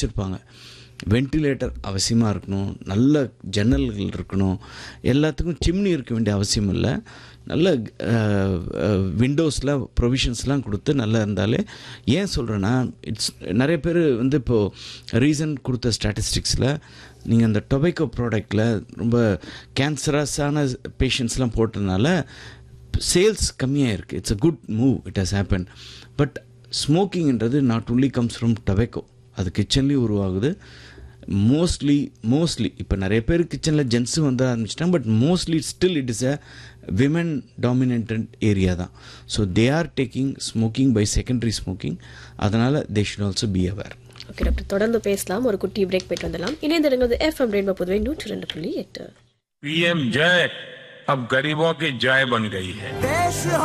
வச்சுருப்பாங்க வென்டிலேட்டர் அவசியமாக இருக்கணும் நல்ல ஜன்னல்கள் இருக்கணும் எல்லாத்துக்கும் சிம்னி இருக்க வேண்டிய அவசியம் இல்லை நல்ல விண்டோஸில் ப்ரொவிஷன்ஸ்லாம் கொடுத்து நல்லா இருந்தாலே ஏன் சொல்கிறேன்னா இட்ஸ் நிறைய பேர் வந்து இப்போது ரீசன் கொடுத்த ஸ்டாட்டிஸ்டிக்ஸில் நீங்கள் அந்த டொபேக்கோ ப்ராடக்டில் ரொம்ப கேன்சரஸான பேஷண்ட்ஸ்லாம் போட்டதுனால சேல்ஸ் கம்மியாக இருக்குது it's a good move it has happened but ஸ்மோக்கிங்ன்றது not only comes from tobacco அது கிச்சன்லேயும் உருவாகுது மோஸ்ட்லி மோஸ்ட்லி இப்போ நிறைய பேர் கிச்சனில் ஜென்ஸும் வந்து ஆரம்பிச்சிட்டாங்க but mostly still it is a women dominant area தான் so they are taking smoking by secondary smoking அதனால் they should also be aware okay doctor தொடர்ந்து பேசலாம் ஒரு குட்டி பிரேக் போயிட்டு வந்துடலாம் இணைந்திருங்கிறது எஃப்எம் ரெயின்போ புதுவை நூற்றி ரெண்டு புள்ளி எட்டு पीएम जय अब गरीबों की जय बन गई है देश